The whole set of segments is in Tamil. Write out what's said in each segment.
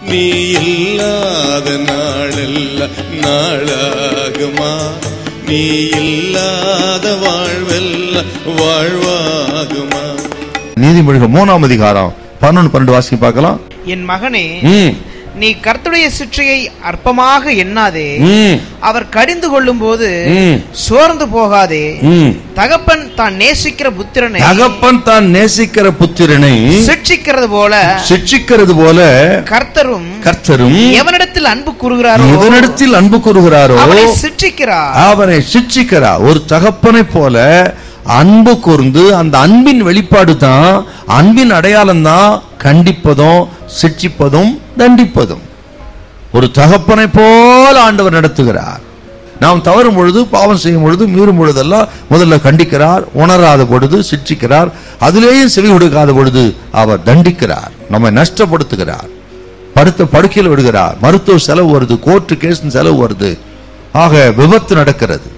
நீ இல்லாத நாளெல்லாம் நாளாகுமா நீ இல்லாத வாழ்வெல்லாம் வாழ்வாகுமா நீதிமொழிகள் மூணாம் அதிகாரம் பதினொன்று பன்னெண்டு வாசிக்க பார்க்கலாம் என் மகனே ம், நீ கர்த்தருடைய சிற்றையை அற்பமாக எண்ணாதே ம், அவர் கடிந்து கொள்ளும் போது ம், சோர்ந்து போகாதே ம். தகப்பன் தான் நேசிக்கிற புத்திரனை தகப்பன் தான் நேசிக்கிற புத்திரனை சிட்சிக்கிறது போல சிட்சிக்கிறது போல கர்த்தரும் கர்த்தரும் எவனிடத்தில் அன்பு கூறுகிறாரோ எவனிடத்தில் அன்பு கூறுகிறாரோ அவனை சிட்சிக்கிறார் அவனை சிட்சிக்கிறார் ஒரு தகப்பனை போல அன்பு கூர்ந்து அந்த அன்பின் வெளிப்பாடு தான் அன்பின் அடையாளம் தான் கண்டிப்பதும் சிட்சிப்பதும் தண்டிப்பதும் ஒரு தகப்பனை போல ஆண்டவர் நடத்துகிறார் நாம் தவறும் பொழுது பாவம் செய்யும் பொழுது மீறும் பொழுதெல்லாம் முதல்ல கண்டிக்கிறார் உணராத பொழுது சிட்சிக்கிறார் அதிலேயும் செவி கொடுக்காத பொழுது அவர் தண்டிக்கிறார் நம்மை நஷ்டப்படுத்துகிறார் படுத்த படுக்கையில் விடுகிறார் மருத்துவ செலவு வருது கோர்ட்டு கேஸ் செலவு வருது ஆக விபத்து நடக்கிறது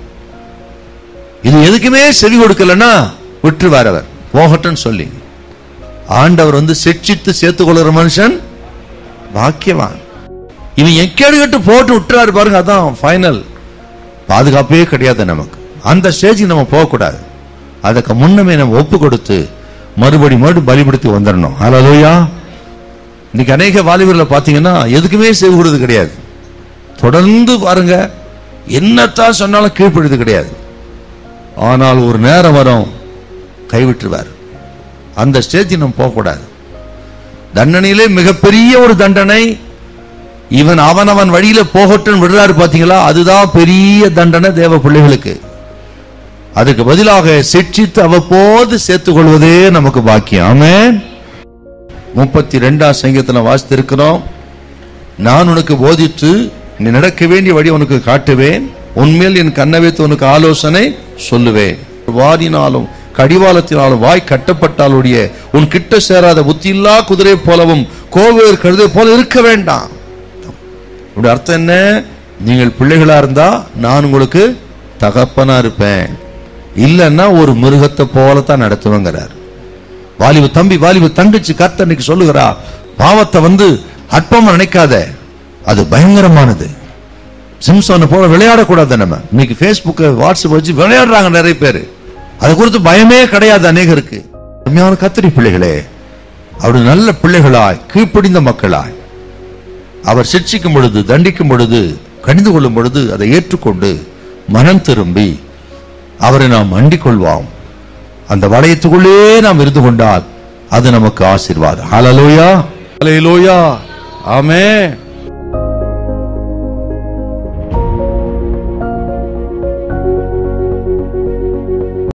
இது எதுக்குமே செவி கொடுக்கலன்னா விட்டுருவார் அவர் போகட்டும்னு சொல்லி ஆண்டவர் வந்து சிட்சித்து சேர்த்து கொள்கிற மனுஷன் பாக்கியவான் இவன் எக்கேடு கட்டு போட்டு விட்டுறாரு பாருங்க அதான் ஃபைனல் பாதுகாப்பே கிடையாது நமக்கு அந்த ஸ்டேஜுக்கு நம்ம போகக்கூடாது அதுக்கு முன்னமே நம்ம ஒப்பு கொடுத்து மறுபடி மறுபடி பலிபடுத்தி வந்துடணும் ஹalleluya இன்னைக்கு அநேக வாலிபர்களை பார்த்தீங்கன்னா எதுக்குமே செவி கொடுறது கிடையாது தொடர்ந்து பாருங்க என்னத்தான் சொன்னாலும் கீழ்ப்படுறது கிடையாது ஆனால் ஒரு நேரம் வரும் கைவிட்டுருவார் அந்த ஸ்டேஜ் நம்ம போகக்கூடாது தண்டனையிலே மிகப்பெரிய ஒரு தண்டனை இவன் அவனவன் வழியில போகட்டும் விடுறாரு பாத்தீங்களா அதுதான் பெரிய தண்டனை தேவ பிள்ளைகளுக்கு அதுக்கு பதிலாக சிட்சித்து அவ்வப்போது சேர்த்துக் கொள்வதே நமக்கு பாக்கியம் ஆமென் முப்பத்தி ரெண்டாம் சங்கத்துல வாசித்திருக்கிறோம் நான் உனக்கு போதித்து நீ நடக்க வேண்டிய வழி உனக்கு காட்டுவேன் உன்மேல் என் கண்ணை வைத்து உனக்கு ஆலோசனை சொல்லுவேன் வாரினாலும் கடிவாளத்தினாலும் வாய் கட்டப்பட்டாலுடைய உன் கிட்ட சேராத புத்தியில்லா குதிரை போலவும் கோவேர் கழுதை போல இருக்க வேண்டாம் இப்படி அர்த்தம் என்ன நீங்கள் பிள்ளைகளா இருந்தா நான் உங்களுக்கு தகப்பனா இருப்பேன் இல்லைன்னா ஒரு மிருகத்தை போல தான் நடத்துவேங்கிறார் வாலிப தம்பி வாலிப தங்கச்சி கர்த்தர் இன்னைக்கு சொல்லுகிறா பாவத்தை வந்து அற்பமா நினைக்காத அது பயங்கரமானது சிம்சோனை போல விளையாடக்கூடாது நம்ம இன்னைக்கு ஃபேஸ்புக் வாட்ஸ்அப் வச்சு விளையாடுறாங்க நிறைய பேர் அது குறித்து பயமே கிடையாது அநேகருக்கு உண்மையான கத்திரி பிள்ளைகளே அவருடைய நல்ல பிள்ளைகளாய் கீழ்ப்படிந்த மக்களாய் அவர் சிட்சிக்கும் பொழுது தண்டிக்கும் பொழுது கணிந்து கொள்ளும் பொழுது அதை ஏற்றுக்கொண்டு மனம் திரும்பி அவரை நாம் அண்டிக் கொள்வோம் அந்த வளையத்துக்குள்ளே நாம் இருந்து கொண்டால் அது நமக்கு ஆசீர்வாதம் ஹalleluya ஹalleluya ஆமென்